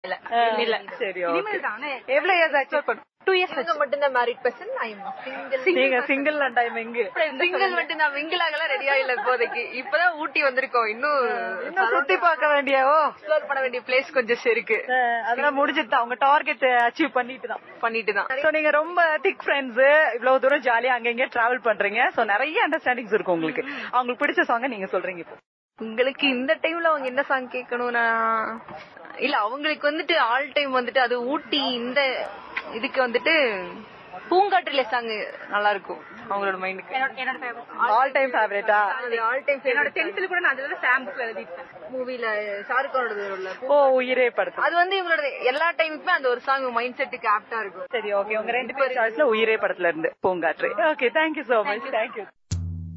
இல்ல இல்ல சரி ஓகே இனிமேல் தானே எவ்வளவு இயர்ஸ் ஆச்சு டூ இயர்ஸ் இவங்க மட்டும் தான் married person I am single நீங்க சிங்கிள் டைம் எங்க சிங்கிள் மட்டும் தான் மிங்கிள் ஆகல ரெடியா இல்ல இப்போதைக்கு இப்பதான் ஊட்டி வந்திருக்கோம் இன்னும் இன்னும் சுத்தி பார்க்க வேண்டியவோ எக்ஸ்ப்ளோர் பண்ண வேண்டிய பிளேஸ் கொஞ்சம் இருக்கு அதெல்லாம் முடிஞ்சிட்டு தான். அவங்க டார்கெட் அச்சீவ் பண்ணிட்டு தான் பண்ணிட்டு தான் சோ நீங்க ரொம்ப திக் ஃப்ரெண்ட்ஸ் இவ்வளவு தூரம் ஜாலியா அங்க இங்க டிராவல் பண்றீங்க சோ நிறைய அண்டர்ஸ்டாண்டிங்ஸ் இருக்கும் உங்களுக்கு அவங்களுக்கு பிடிச்ச சாங்க நீங்க சொல்றீங்க இப்போ உங்களுக்கு இந்த டைம்ல அவங்க என்ன சாங் கேட்கணும்னா இல்ல அவங்களுக்கு வந்துட்டு ஆல் டைம் வந்துட்டு அது ஊட்டி இந்த இதுக்கு வந்துட்டு பூங்காற்றில சாங் நல்லா இருக்கும் அவங்களோட மைண்டுக்கு ஆல் டைம் ஃபேவரட்டா ஆல் டைம் என்னோட டென்த்ல கூட நான் அதுல சாம் புக்ல எழுதிட்டேன் மூவில ஷாருக் கானோட உள்ள ஓ உயிரே படத்துல அது வந்து இவங்களோட எல்லா டைமுக்குமே அந்த ஒரு சாங் மைண்ட் செட்டுக்கு ஆப்டா இருக்கும் சரி ஓகே உங்க ரெண்டு பேர் சாய்ஸ்ல உயிரே படத்துல இருந்து Poongatru okay thank you so much thank you